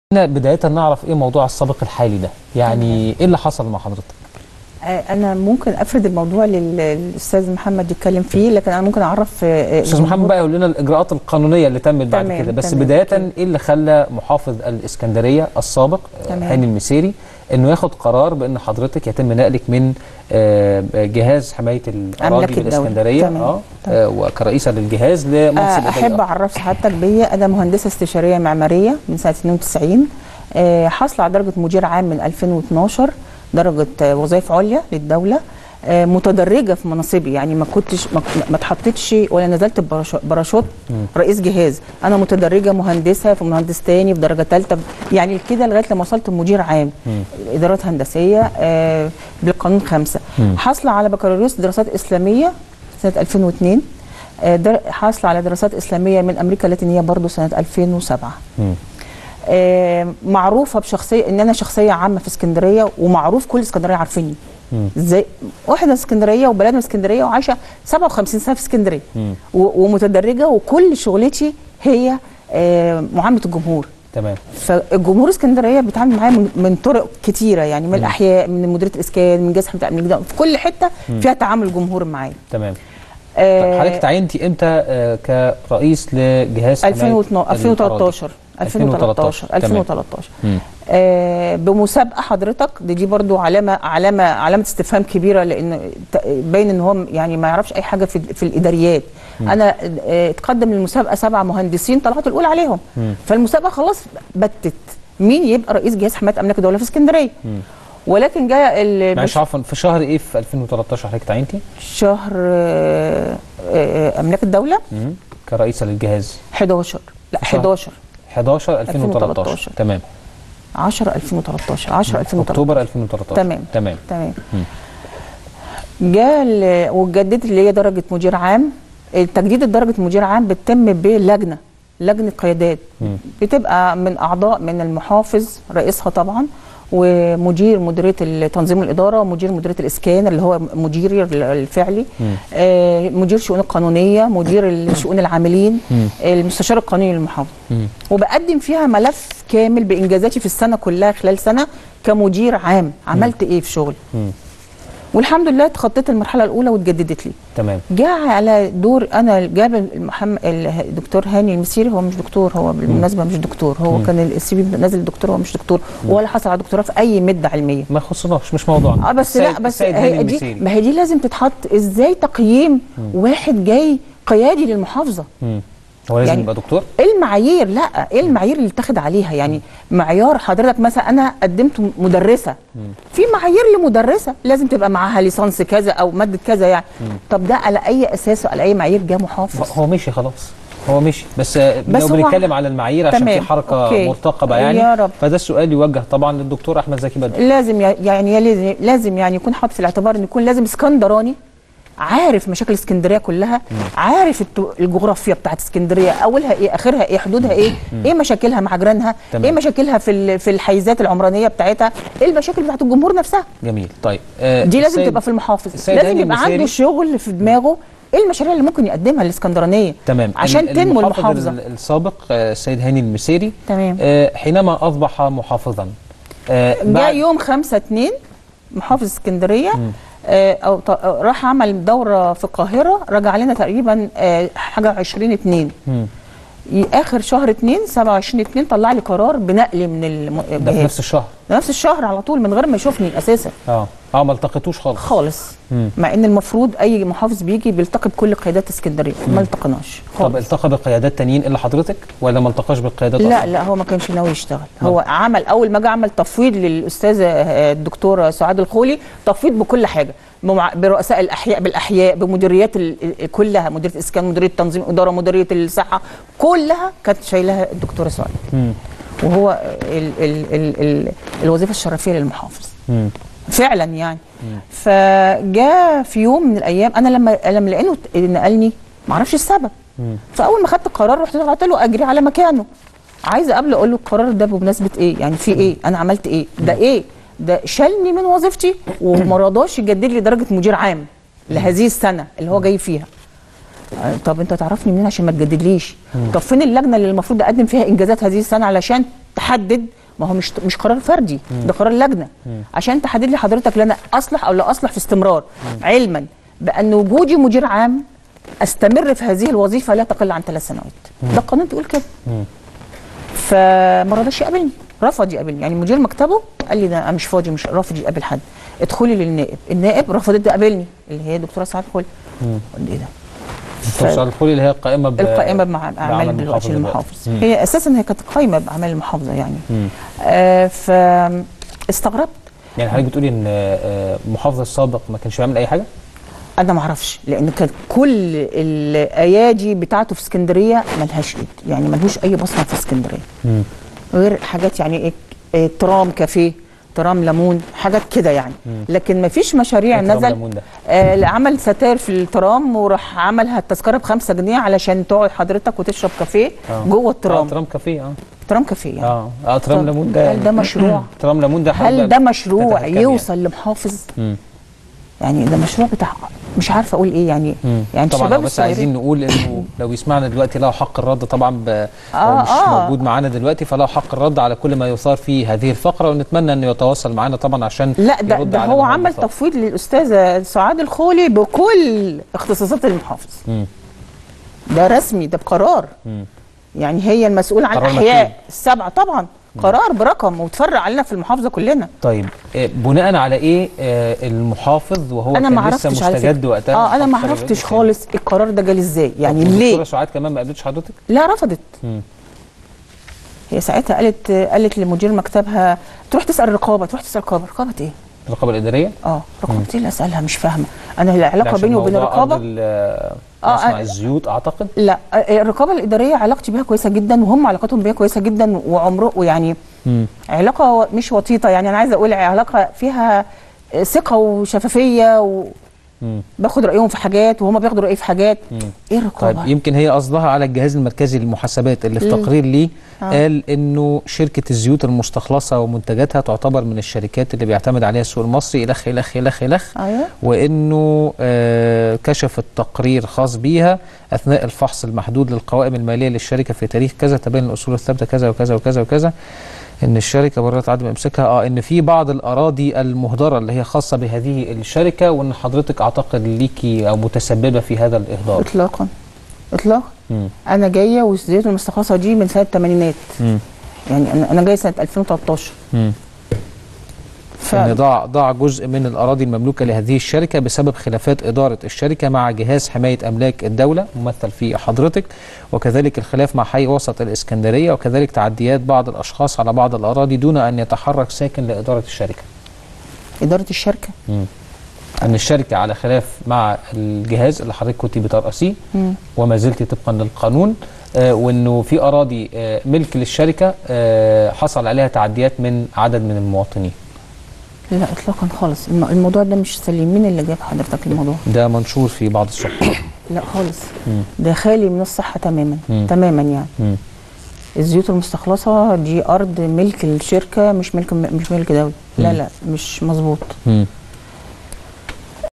خلينا بداية نعرف ايه موضوع السابق الحالي ده يعني ايه اللي حصل مع حضرتك آه، انا ممكن افرد الموضوع لل- للاستاذ محمد يتكلم فيه لكن انا ممكن اعرف آه، استاذ محمد بقى يقول لنا الاجراءات القانونيه اللي تمت بعد تمام، كده بس تمام، بدايه أوكي. ايه اللي خلى محافظ الاسكندريه السابق آه، تمام. هاني المسيري انه ياخد قرار بان حضرتك يتم نقلك من آه، جهاز حمايه الاراضي أملاك الدولة. بالاسكندريه تمام، اه تمام. آه، وكرئيسه للجهاز لمنصب آه، احب إداري. اعرف سعادتك بيا انا مهندسه استشاريه معماريه من سنه 92 آه، حاصله على درجه مدير عام من 2012 درجه آه، وظائف عليا للدوله آه، متدرجه في مناصبي يعني ما كنتش ما ما اتحطيتش ولا نزلت بباراشو- باراشوت رئيس جهاز انا متدرجه مهندسه في مهندس تاني في درجه ثالثه يعني كده لغايه لما وصلت مدير عام ادارات هندسيه آه، بالقانون خمسة حاصله على بكالوريوس دراسات اسلاميه سنه 2002 آه، در- حاصله على دراسات اسلاميه من امريكا اللاتينيه برضو سنه 2007 مم. آه، معروفه بشخصيه ان انا شخصيه عامه في اسكندريه ومعروف كل اسكندريه عارفيني مم. ازاي واحده اسكندريه وبلد من اسكندريه وعايشه 57 سنه في اسكندريه مم. و- ومتدرجه وكل شغلتي هي آه، معامله الجمهور تمام فالجمهور اسكندريه بيتعامل معايا من, من طرق كتيره يعني من الاحياء من مديريه الاسكان من جهاز حمايه الامن في كل حته فيها تعامل جمهور معايا تمام آه، حضرتك تعينتي امتى آه، كرئيس لجهاز حماية 2012 2013 2013 تمام. 2013 مم. آه بمسابقه حضرتك دي, دي برضو علامه علامه علامه استفهام كبيره لان ت- باين ان هو يعني ما يعرفش اي حاجه في, في الاداريات انا آه اتقدم للمسابقه سبع مهندسين طلعت الاولى عليهم فالمسابقه خلاص بتت مين يبقى رئيس جهاز حمايه املاك الدوله في اسكندريه ولكن جاء ال- معلش عفوا في شهر ايه في 2013 حضرتك تعينتي شهر آه آه املاك الدوله مم. كرئيسه للجهاز 11 لا شهر. 11 11 2013 2013. تمام 10 2013 10 2013 اكتوبر 2013 تمام. تمام تمام جاء ال- واتجددت اللي هي درجه مدير عام تجديد درجه مدير عام بتتم بلجنه لجنه قيادات بتبقى من اعضاء من المحافظ رئيسها طبعا ومدير مديريه تنظيم الاداره ومدير مديريه الاسكان اللي هو مديري الفعلي آه، مدير الشؤون القانونيه مدير الشؤون العاملين المستشار القانوني للمحافظه مم. وبقدم فيها ملف كامل بانجازاتي في السنه كلها خلال سنه كمدير عام عملت ايه في شغل مم. والحمد لله تخطيت المرحله الاولى واتجددت لي تمام جاء على دور انا جاب المحمد الدكتور هاني المسيري هو مش دكتور هو بالمناسبه مش دكتور هو كان السي في نازل دكتور هو مش دكتور ولا حصل على دكتوراه في اي ماده علميه ما يخصناش مش موضوعنا اه بس لا السيد- بس السيد هاني هي دي المسيري. ما هي دي لازم تتحط ازاي تقييم واحد جاي قيادي للمحافظه مم. هو لازم يعني- يبقى دكتور ايه المعايير لا ايه المعايير اللي اتخذ عليها يعني معيار حضرتك مثلا انا قدمت مدرسه في معايير لمدرسه لازم تبقى معاها ليسانس كذا او ماده كذا يعني طب ده على اي اساس وعلى اي معايير جه محافظ هو مشي خلاص هو مشي بس, آه، بس لو هو- بنتكلم على المعايير عشان تمام. في حركه أوكي. مرتقبه يعني يا رب. فده السؤال يوجه طبعا للدكتور احمد زكي بدر لازم ي- يعني يا لازم لازم يعني يكون حاطط في الاعتبار ان يكون لازم اسكندراني عارف مشاكل اسكندريه كلها عارف الت- الجغرافيا بتاعت اسكندريه اولها ايه اخرها ايه حدودها ايه ايه مشاكلها مع جيرانها تمام. ايه مشاكلها في ال- في الحيزات العمرانيه بتاعتها ايه المشاكل بتاعت الجمهور نفسها جميل طيب آه دي لازم السيد- تبقى في المحافظ السيد لازم هاني يبقى عنده المسيري. شغل في دماغه ايه المشاريع اللي ممكن يقدمها الاسكندرانيه تمام عشان ال- تنمو المحافظ المحافظه ال- السابق آه، السيد هاني المسيري تمام. آه حينما اصبح محافظا آه جاء بعد- يوم 5 2 محافظ اسكندريه آه، او ط- آه، راح عمل دوره في القاهره رجع لنا تقريبا آه، حاجه 20 2 مم. ي- اخر شهر 2 27 2 طلع لي قرار بنقلي من ده في الجهاز نفس الشهر نفس الشهر على طول من غير ما يشوفني اساسا اه اه ما التقيتوش خالص خالص مم. مع ان المفروض اي محافظ بيجي بيلتقي بكل قيادات اسكندريه ما التقناش طب خالص التقى بقيادات تانيين الا حضرتك ولا ما التقاش بالقيادات لا أصلاً؟ لا هو ما كانش ناوي يشتغل هو عمل اول ما جه عمل تفويض للاستاذه آه، الدكتوره سعاد الخولي تفويض بكل حاجه بمع- برؤساء الاحياء بالاحياء بمديريات ال- ال- كلها مديريه اسكان مديريه تنظيم اداره مديريه الصحه كلها كانت شايلها الدكتوره سعاد مم. وهو ال ال ال ال الوظيفه الشرفيه للمحافظ مم. فعلا يعني فجاء في يوم من الايام انا لما لما لقيته نقلني ما اعرفش السبب فاول ما خدت القرار رحت قلت له اجري على مكانه عايزه قبل اقول له القرار ده بمناسبه ايه يعني في ايه انا عملت ايه ده ايه ده شالني من وظيفتي وما رضاش يجدد لي درجه مدير عام لهذه السنه اللي هو جاي فيها آه، طب انت تعرفني منين عشان ما تجددليش طب فين اللجنه اللي المفروض اقدم فيها انجازات هذه السنه علشان تحدد ما هو مش مش قرار فردي ده قرار لجنه عشان تحدد لي حضرتك لا انا اصلح او لا اصلح في استمرار علما بان وجودي مدير عام استمر في هذه الوظيفه لا تقل عن ثلاث سنوات ده القانون بيقول كده فما رضاش يقابلني رفض يقابلني يعني مدير مكتبه قال لي ده انا مش فاضي مش رافض يقابل حد ادخلي للنائب النائب رفضت تقابلني اللي هي دكتوره سعاد خلي قلت ايه ده الدكتور الخولي اللي هي القائمه ب- القائمه بمع اعمال بعمل دلوقتي المحافظ المحافظ دلوقتي. هي اساسا هي كانت قايمه باعمال المحافظه يعني مم. آه فاستغربت يعني حضرتك بتقولي ان آه، المحافظ السابق ما كانش بيعمل اي حاجه؟ انا ما اعرفش لان كان كل الايادي بتاعته في اسكندريه ملهاش ايد يعني ملهوش اي بصمه في اسكندريه مم. غير حاجات يعني ايه إيه، ترام كافيه ترام ليمون حاجات كده يعني لكن ما فيش مشاريع إيه ترام نزل ليمون ده؟ آه عمل ستاير في الترام وراح عملها التذكره بخمسة جنيه علشان تقعد حضرتك وتشرب كافيه آه. جوه اه الترام ترام كافيه اه ترام كافيه يعني اه اه ترام طب ليمون ده هل ده مشروع؟ ترام ليمون ده حاجة هل ده مشروع بتاعت كام يعني؟ يوصل لمحافظ مم. يعني ده مشروع بتاع مش عارفه اقول ايه يعني مم. يعني طبعا الشباب لو بس عايزين الصغيرين نقول انه لو يسمعنا دلوقتي له حق الرد طبعا ب... هو آه، مش آه. موجود معانا دلوقتي فله حق الرد على كل ما يثار في هذه الفقره ونتمنى انه يتواصل معانا طبعا عشان لا ده, يرد ده على هو ما عمل بيثار. تفويض للاستاذه سعاد الخولي بكل اختصاصات المحافظ مم. ده رسمي ده بقرار مم. يعني هي المسؤول عن قرار الاحياء مكتوب. السبعه طبعا قرار برقم وتفرع علينا في المحافظه كلنا طيب آه، بناء على ايه آه، المحافظ وهو انا كان ما لسه عرفتش على مستجد فكره وقتها اه انا ما محافظ عرفتش فريق خالص القرار ده جالي ازاي يعني الدكتورة ليه سعاد كمان ما قابلتش حضرتك؟ لا رفضت مم. هي ساعتها قالت قالت لمدير مكتبها تروح تسال الرقابه تروح تسال الرقابه رقابه ايه الرقابه الاداريه؟ اه رقابه ايه اللي اسالها مش فاهمه انا ده العلاقه عشان بيني وبين موضوع الرقابه أرض ال- آه، مصنع آه. الزيوت اعتقد لا آه، الرقابه الاداريه علاقتي بيها كويسه جدا وهم علاقتهم بيها كويسه جدا وعمره ويعني مم. علاقه مش وطيطه يعني انا عايزه اقول علاقه فيها آه، ثقه وشفافيه مم. وباخد رايهم في حاجات وهم بياخدوا رايي في حاجات مم. ايه الرقابه طيب يمكن هي قصدها على الجهاز المركزي للمحاسبات اللي في مم. تقرير ليه آه. قال انه شركه الزيوت المستخلصه ومنتجاتها تعتبر من الشركات اللي بيعتمد عليها السوق المصري الخ الخ الخ الخ ايوه وانه آه كشف التقرير خاص بيها اثناء الفحص المحدود للقوائم الماليه للشركه في تاريخ كذا تبين الاصول الثابته كذا وكذا وكذا وكذا ان الشركه بررت عدم امساكها اه ان في بعض الاراضي المهدره اللي هي خاصه بهذه الشركه وان حضرتك اعتقد ليكي او متسببه في هذا الاهدار اطلاقا اطلاقا مم. انا جايه والزيوت المستخلصه دي من سنه الثمانينات مم. يعني انا انا جايه سنه 2013 مم. ف... ان ضاع ضاع جزء من الاراضي المملوكه لهذه الشركه بسبب خلافات اداره الشركه مع جهاز حمايه املاك الدوله ممثل في حضرتك وكذلك الخلاف مع حي وسط الاسكندريه وكذلك تعديات بعض الاشخاص على بعض الاراضي دون ان يتحرك ساكن لاداره الشركه. اداره الشركه ان الشركه على خلاف مع الجهاز اللي حضرتك كنت بترأسيه مم. وما زلت طبقا للقانون آه وانه في اراضي آه ملك للشركه آه حصل عليها تعديات من عدد من المواطنين. لا اطلاقا خالص الم- الموضوع ده مش سليم مين اللي جاب حضرتك الموضوع ده منشور في بعض الصحف. لا خالص مم. ده خالي من الصحه تماما مم. تماما يعني مم. الزيوت المستخلصه دي ارض ملك الشركه مش ملك مش ملك دولي لا مم. لا مش مظبوط مم.